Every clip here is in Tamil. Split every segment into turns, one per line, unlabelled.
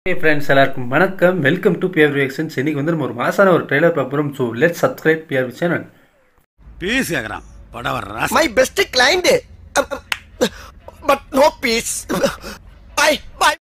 ஹே ஃப்ரெண்ட்ஸ் எல்லாருக்கும் வணக்கம் வெல்கம் டு பிஆர் ரியாக்ஷன்ஸ் இன்னைக்கு வந்து நம்ம ஒரு மாசான ஒரு ட்ரெய்லர் பார்க்க போகிறோம் so let subscribe PR channel
please கேக்குறான் படம் வர்ற
my best client. Um, um, but no peace. Bye, bye.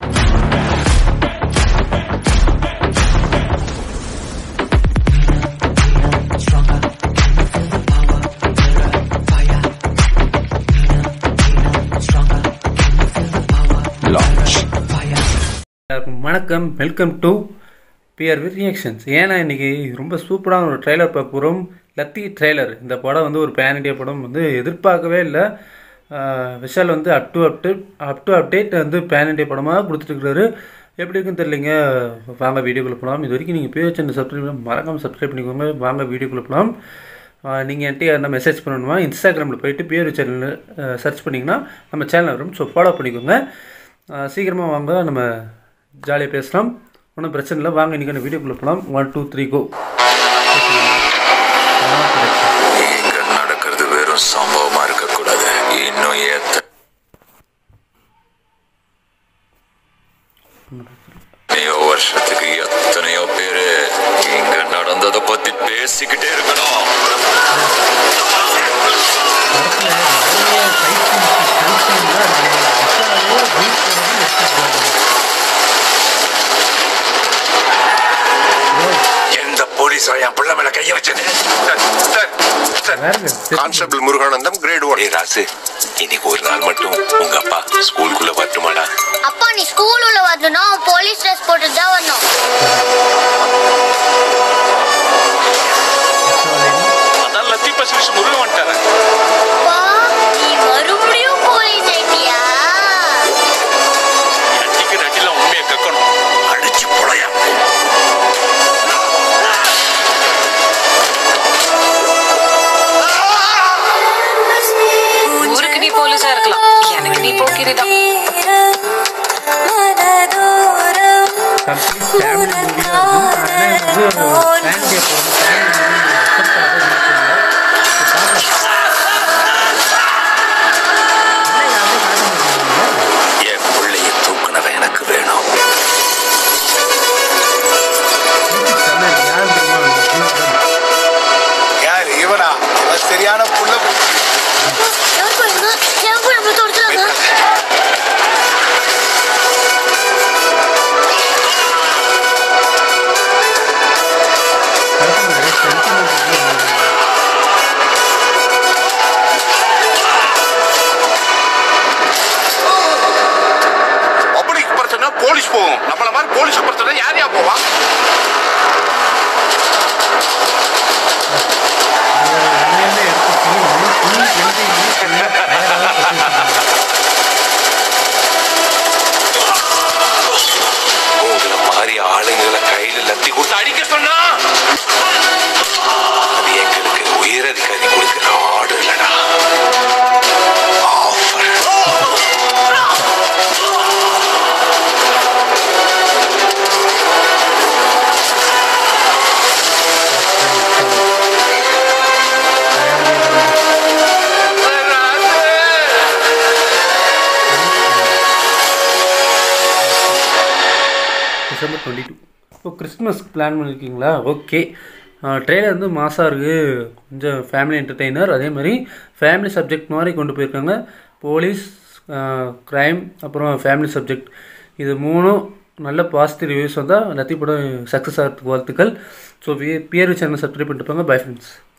எல்லாருக்கும் வணக்கம் வெல்கம் டு பிஆர் ரியாக்ஷன்ஸ் ஏன்னா இன்னைக்கு ரொம்ப சூப்பரான ஒரு ட்ரெய்லர் பார்க்க போகிறோம் லத்தி ட்ரெய்லர் இந்த படம் வந்து ஒரு பேன் இண்டியா படம் வந்து எதிர்பார்க்கவே இல்லை ஆஹ் விஷால் வந்து up to update up to update வந்து பேன் இண்டியா படமாக கொடுத்துட்டுருக்காரு எப்படி இருக்குன்னு தெரியலைங்க வாங்க வீடியோக்குள்ளே போகலாம் இது வரைக்கும் நீங்கள் பிஆர் சேனல் சப்ஸ்கிரைப் பண்ண மறக்காமல் சப்ஸ்கிரைப் பண்ணிக்கோங்க வாங்க வீடியோக்குள்ளே போகலாம் நீங்கள் என்கிட்ட யாருன்னா மெசேஜ் பண்ணணுமா இன்ஸ்டாகிராமில் போயிட்டு பிஆர் சேனல் சர்ச் பண்ணிங்கன்னா நம்ம சேனல் வரும் ஸோ ஃபாலோ பண்ணிக்கோங்க சீக்கிரமாக வாங்க நம்ம ஜாலியாக பேசலாம் ஒன்றும் பிரச்சனை இல்லை வாங்க இன்றைக்கான வீடியோக்குள்ளே போகலாம் ஒன் டூ த்ரீ கோ
இங்க நடக்கிறது வெறும் சம்பவமா இருக்க கூடாது இன்னும் ஏத்த எத்தனையோ வருஷத்துக்கு எத்தனையோ பேரு இங்க நடந்ததை பத்தி பேசிக்கிட்டே இருக்கணும் எந்த போலீஸா என் பிள்ளை மேல கைய வச்சது
கான்ஸ்டபிள் முருகானந்தம் கிரேட் ஒன்
ஏய் ராசு இன்னைக்கு ஒரு நாள் மட்டும் உங்க அப்பா ஸ்கூலுக்குள்ள வரட்டுமாடா
அப்பா நீ ஸ்கூல் உள்ள வரணும்னா போலீஸ் ட்ரெஸ் போட்டு தான் வரணும்
அதான் லத்தீப் அசிலிஷ் முருகன் வந்துட்டாரு
அப்பா நீ மறுபடியும் போலீஸ் ஆயிட்டியா
அட்டிக்கு அட்டிலாம் உண்மையை கக்கணும்
அடிச்சு பொழையா
ஊருக்கு நீ போலீஸா இருக்கலாம் எனக்கு நீ போக்கிரிதான்
கம்ப்ளீட் ஃபேமிலி மூவியாக இருக்கும் ஆனால் வந்து பேன் இண்டியா படம் ஃபேமிலி மூவி
என் பிள்ளைய தூக்குனவன் எனக்கு வேணும்
யார் இவனா இவன் சரியான புள்ள பூச்சி.
யார் பாருங்க என் கூட நம்மள தொடுத்துறாங்க
பப்ளிக் பிரச்சனை போலீஸ் போகும் நம்மள மாதிரி போலீஸ் பிரச்சனை யார் யார் போவா
உங்களை மாதிரி ஆளுங்களை கையில லத்தி கொடுத்து அடிக்க சொன்னா அது எங்களுக்கு உயரதிகாரி கொடுக்கிற ஆடு இல்லடா ஆஃபர்
டிசம்பர் டுவெண்ட்டி டூ இப்போ கிறிஸ்மஸ் பிளான் பண்ணியிருக்கீங்களா ஓகே ட்ரெயிலர் வந்து மாசாக இருக்குது கொஞ்சம் ஃபேமிலி என்டர்டெய்னர் அதே மாதிரி ஃபேமிலி சப்ஜெக்ட் மாதிரி கொண்டு போயிருக்காங்க போலீஸ் க்ரைம் அப்புறம் ஃபேமிலி சப்ஜெக்ட் இது மூணும் நல்ல பாசிட்டிவ் ரிவ்யூஸ் வந்தால் லத்தி படம் சக்ஸஸ் ஆகிறதுக்கு வாழ்த்துக்கள் ஸோ பிஆர்வி சேனல் சப்ஸ்கிரைப் பண்ணிட்டு போங்க பை ஃப்ரெண்ட்ஸ்